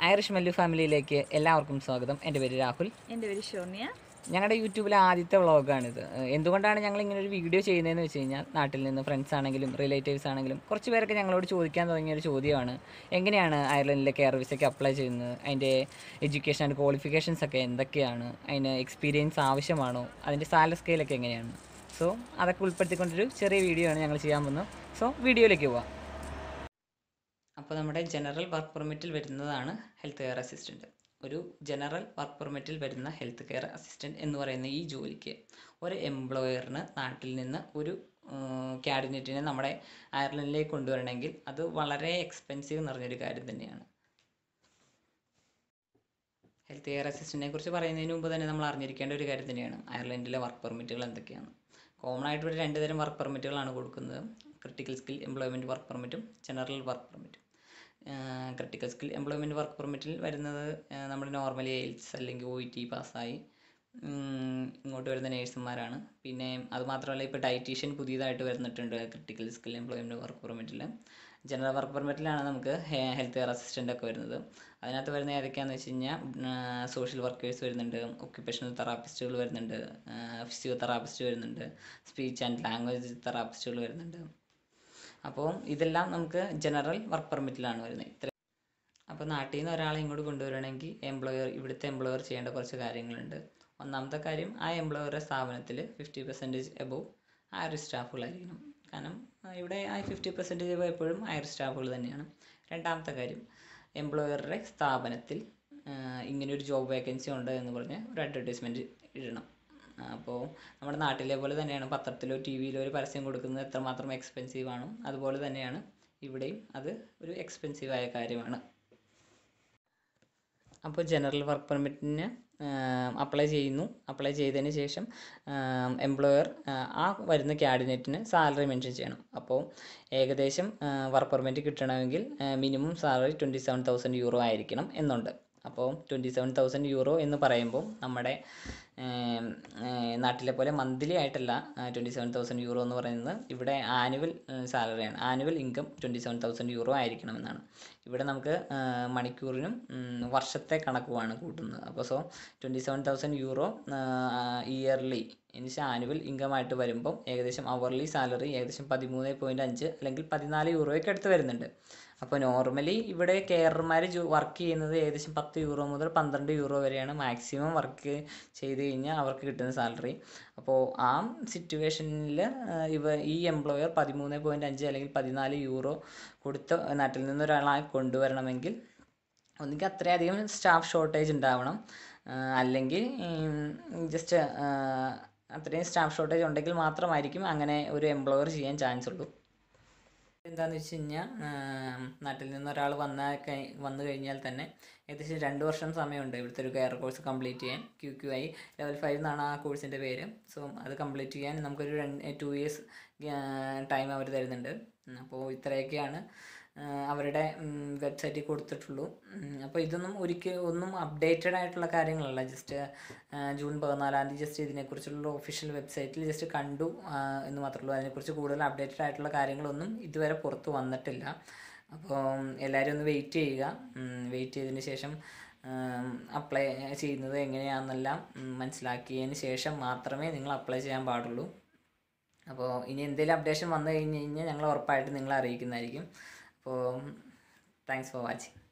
Irish Mallu ഫാമിലിയിലേക്ക് എല്ലാവർക്കും സ്വാഗതം എൻ്റെ പേര് രാഹുൽ എൻ്റെ പേര് ഷോർണിയ ഞങ്ങളുടെ യൂട്യൂബിലെ ആദ്യത്തെ വ്ളോഗാണിത് ഏഹ് എന്തുകൊണ്ടാണ് ഞങ്ങൾ ഇങ്ങനെ ഒരു വീഡിയോ ചെയ്യുന്നതെന്ന് വെച്ച് കഴിഞ്ഞാൽ നാട്ടിൽ നിന്ന് ഫ്രണ്ട്സ് ആണെങ്കിലും റിലേറ്റീവ്സ് ആണെങ്കിലും കുറച്ച് പേരൊക്കെ ഞങ്ങളോട് ചോദിക്കാൻ തുടങ്ങിയ ഒരു ചോദ്യമാണ് എങ്ങനെയാണ് അയർലൻഡിലെ കെയർ വിസയ്ക്ക് അപ്ലൈ ചെയ്യുന്നത് അതിൻ്റെ എഡ്യൂക്കേഷൻ ആൻഡ് ക്വാളിഫിക്കേഷൻസ് ഒക്കെ എന്തൊക്കെയാണ് അതിന് എക്സ്പീരിയൻസ് ആവശ്യമാണോ അതിൻ്റെ സാലറി സ്കെയിലൊക്കെ എങ്ങനെയാണ് സോ അതൊക്കെ ഉൾപ്പെടുത്തിക്കൊണ്ടൊരു ചെറിയ വീഡിയോ ആണ് ഞങ്ങൾ ചെയ്യാൻ പോകുന്നത് സോ വീഡിയോയിലേക്ക് പോവാം അപ്പോൾ നമ്മുടെ ജനറൽ വർക്ക് പെർമിറ്റിൽ വരുന്നതാണ് ഹെൽത്ത് കെയർ അസിസ്റ്റൻറ്റ് ഒരു ജനറൽ വർക്ക് പെർമിറ്റിൽ വരുന്ന ഹെൽത്ത് കെയർ അസിസ്റ്റൻറ്റ് എന്ന് പറയുന്ന ഈ ജോലിക്ക് ഒരു എംപ്ലോയറിന് നാട്ടിൽ നിന്ന് ഒരു ക്യാബിനറ്റിനെ നമ്മുടെ അയർലൻഡിലേക്ക് കൊണ്ടുവരണമെങ്കിൽ അത് വളരെ എക്സ്പെൻസീവ് നിറഞ്ഞൊരു കാര്യം തന്നെയാണ് ഹെൽത്ത് കെയർ അസിസ്റ്റൻറ്റിനെ കുറിച്ച് പറയുന്നതിന് മുമ്പ് തന്നെ നമ്മൾ അറിഞ്ഞിരിക്കേണ്ട ഒരു കാര്യം തന്നെയാണ് അയർലൻഡിലെ വർക്ക് പെർമിറ്റുകൾ എന്തൊക്കെയാണ് കോമൺ ആയിട്ട് ഇവിടെ രണ്ട് തരം വർക്ക് പെർമിറ്റുകളാണ് കൊടുക്കുന്നത് ക്രിട്ടിക്കൽ സ്കിൽ എംപ്ലോയ്മെൻറ്റ് വർക്ക് പെർമിറ്റും ജനറൽ വർക്ക് പെർമിറ്റും ക്രിട്ടിക്കൽ സ്കിൽ എംപ്ലോയ്മെൻറ്റ് വർക്ക് പെർമിറ്റിൽ വരുന്നത് നമ്മൾ നോർമലി എയിൽസ് അല്ലെങ്കിൽ ഒ ഇ ടി പാസ്സായി ഇങ്ങോട്ട് വരുന്ന നേഴ്സുമാരാണ് പിന്നെ അത് മാത്രമല്ല ഇപ്പോൾ ഡയറ്റീഷ്യൻ പുതിയതായിട്ട് വരുന്നിട്ടുണ്ട് ക്രിട്ടിക്കൽ സ്കിൽ എംപ്ലോയ്മെൻറ്റ് വർക്ക് പെർമിറ്റിൽ ജനറൽ വർക്ക് പെർമിറ്റിലാണ് നമുക്ക് ഹെൽത്ത് കെയർ അസിസ്റ്റൻ്റ് ഒക്കെ വരുന്നത് അതിനകത്ത് വരുന്ന ഏതൊക്കെയാണെന്ന് വെച്ച് കഴിഞ്ഞാൽ സോഷ്യൽ വർക്കേഴ്സ് വരുന്നുണ്ട് ഒക്യുപ്പേഷണൽ തെറാപ്പിസ്റ്റുകൾ വരുന്നുണ്ട് ഫിസിയോ തെറാപ്പിസ്റ്റ് വരുന്നുണ്ട് സ്പീച്ച് ആൻഡ് ലാംഗ്വേജ് തെറാപ്പിസ്റ്റുകൾ വരുന്നുണ്ട് അപ്പോൾ ഇതെല്ലാം നമുക്ക് ജനറൽ വർക്ക് പെർമിറ്റിലാണ് വരുന്നത് ഇത്ര അപ്പോൾ നാട്ടിൽ നിന്ന് ഒരാളെ ഇങ്ങോട്ട് കൊണ്ടുവരണമെങ്കിൽ എംപ്ലോയർ ഇവിടുത്തെ എംപ്ലോയർ ചെയ്യേണ്ട കുറച്ച് കാര്യങ്ങളുണ്ട് ഒന്നാമത്തെ കാര്യം ആ എംപ്ലോയറുടെ സ്ഥാപനത്തിൽ ഫിഫ്റ്റി പെർസെൻറ്റേജ് എബോവ് ഹയർ സ്റ്റാഫുകളായിരിക്കണം കാരണം ഇവിടെ ആ ഫിഫ്റ്റി പെർസെൻറ്റേജ് എപ്പോഴും ഹയർ സ്റ്റാഫുകൾ തന്നെയാണ് രണ്ടാമത്തെ കാര്യം എംപ്ലോയറുടെ സ്ഥാപനത്തിൽ ഇങ്ങനെ ഒരു ജോബ് വേക്കൻസി ഉണ്ട് എന്ന് പറഞ്ഞ് ഒരു അഡ്വർടൈസ്മെൻറ്റ് ഇടണം അപ്പോൾ നമ്മുടെ നാട്ടിലെ പോലെ തന്നെയാണ് പത്രത്തിലോ ടി വിയിലോ ഒരു പരസ്യം കൊടുക്കുന്നത് എത്രമാത്രം എക്സ്പെൻസീവ് ആണോ അതുപോലെ തന്നെയാണ് ഇവിടെയും അത് ഒരു എക്സ്പെൻസീവായ കാര്യമാണ് അപ്പോൾ ജനറൽ വർക്ക് പെർമിറ്റിന് അപ്ലൈ ചെയ്യുന്നു അപ്ലൈ ചെയ്തതിന് ശേഷം എംപ്ലോയർ ആ വരുന്ന ക്യാബിനറ്റിന് സാലറി മെൻഷൻ ചെയ്യണം അപ്പോൾ ഏകദേശം വർക്ക് പെർമിറ്റ് കിട്ടണമെങ്കിൽ minimum salary twenty seven thousand euro ആയിരിക്കണം എന്നുണ്ട് അപ്പോൾ ട്വൻറ്റി സെവൻ തൗസൻഡ് യൂറോ എന്ന് പറയുമ്പോൾ നമ്മുടെ നാട്ടിലെ പോലെ മന്ത്ലി ആയിട്ടല്ല ട്വൻറ്റി സെവൻ തൗസൻഡ് യൂറോ എന്ന് പറയുന്നത് ഇവിടെ ആനുവൽ സാലറിയാണ് annual income twenty seven thousand euro ആയിരിക്കണമെന്നാണ് ഇവിടെ നമുക്ക് മണിക്കൂറിനും വർഷത്തെ കണക്കുമാണ് കൂട്ടുന്നത് അപ്പോൾ so twenty seven thousand euro yearly എന്നുവെച്ചാൽ ആനുവൽ ഇൻകം ആയിട്ട് വരുമ്പോൾ ഏകദേശം അവർലി സാലറി ഏകദേശം പതിമൂന്ന് പോയിൻറ്റ് അഞ്ച് അല്ലെങ്കിൽ പതിനാല് യൂറോയ്ക്ക് അടുത്ത് വരുന്നുണ്ട് അപ്പോൾ നോർമലി ഇവിടെ കെയർമാർ വർക്ക് ചെയ്യുന്നത് ഏകദേശം പത്ത് യൂറോ മുതൽ പന്ത്രണ്ട് യൂറോ വരെയാണ് മാക്സിമം വർക്ക് ചെയ്ത് കഴിഞ്ഞാൽ അവർക്ക് കിട്ടുന്ന സാലറി അപ്പോൾ ആ സിറ്റുവേഷനിൽ ഇവ ഈ എംപ്ലോയർ പതിമൂന്ന് പോയിൻറ്റ് അഞ്ച് അല്ലെങ്കിൽ പതിനാല് യൂറോ കൊടുത്ത നാട്ടിൽ നിന്ന് ഒരാളെ കൊണ്ടുവരണമെങ്കിൽ ഒന്നുകിൽ അത്രയധികം സ്റ്റാഫ് ഷോർട്ടേജ് ഉണ്ടാവണം അല്ലെങ്കിൽ ജസ്റ്റ് അത്രയും സ്റ്റാഫ് ഷോർട്ടേജ് ഉണ്ടെങ്കിൽ മാത്രമായിരിക്കും അങ്ങനെ ഒരു എംപ്ലോയർ ചെയ്യാൻ ചാൻസ് ഉള്ളൂ എന്താണെന്ന് വെച്ച് കഴിഞ്ഞാൽ നാട്ടിൽ നിന്ന് ഒരാൾ വന്ന വന്നു കഴിഞ്ഞാൽ തന്നെ ഏകദേശം രണ്ട് വർഷം സമയമുണ്ട് ഇവിടുത്തെ ഒരു കെയർ കോഴ്സ് കംപ്ലീറ്റ് ചെയ്യാൻ Q Q I level five എന്നാണ് ആ കോഴ്സിൻ്റെ പേര് സോ അത് കംപ്ലീറ്റ് ചെയ്യാൻ നമുക്കൊരു രണ്ട് ടു ഇയേഴ്സ് ടൈം അവർ തരുന്നുണ്ട് അപ്പോൾ ഇത്രയൊക്കെയാണ് അവരുടെ വെബ്സൈറ്റിൽ കൊടുത്തിട്ടുള്ളൂ അപ്പോൾ ഇതൊന്നും ഒരിക്കൽ ഒന്നും അപ്ഡേറ്റഡ് ആയിട്ടുള്ള കാര്യങ്ങളല്ല ജസ്റ്റ് ജൂൺ പതിനാലാം തീയതി ജസ്റ്റ് ഇതിനെക്കുറിച്ചുള്ള ഒഫീഷ്യൽ വെബ്സൈറ്റിൽ ജസ്റ്റ് കണ്ടു എന്ന് മാത്രമേ ഉള്ളൂ അതിനെക്കുറിച്ച് കൂടുതൽ അപ്ഡേറ്റഡ് ആയിട്ടുള്ള കാര്യങ്ങളൊന്നും ഇതുവരെ പുറത്ത് വന്നിട്ടില്ല അപ്പോൾ എല്ലാവരും ഒന്ന് വെയിറ്റ് ചെയ്യുക വെയിറ്റ് ചെയ്തതിന് ശേഷം അപ്ലൈ ചെയ്യുന്നത് എങ്ങനെയാണെന്നെല്ലാം മനസ്സിലാക്കിയതിന് ശേഷം മാത്രമേ നിങ്ങൾ അപ്ലൈ ചെയ്യാൻ പാടുള്ളൂ അപ്പോൾ ഇനി എന്തെങ്കിലും അപ്ഡേഷൻ വന്നു കഴിഞ്ഞ് കഴിഞ്ഞാൽ ഞങ്ങൾ ഉറപ്പായിട്ട് നിങ്ങളെ അറിയിക്കുന്നതായിരിക്കും അപ്പോൾ താങ്ക്സ് ഫോർ വാച്ചിങ്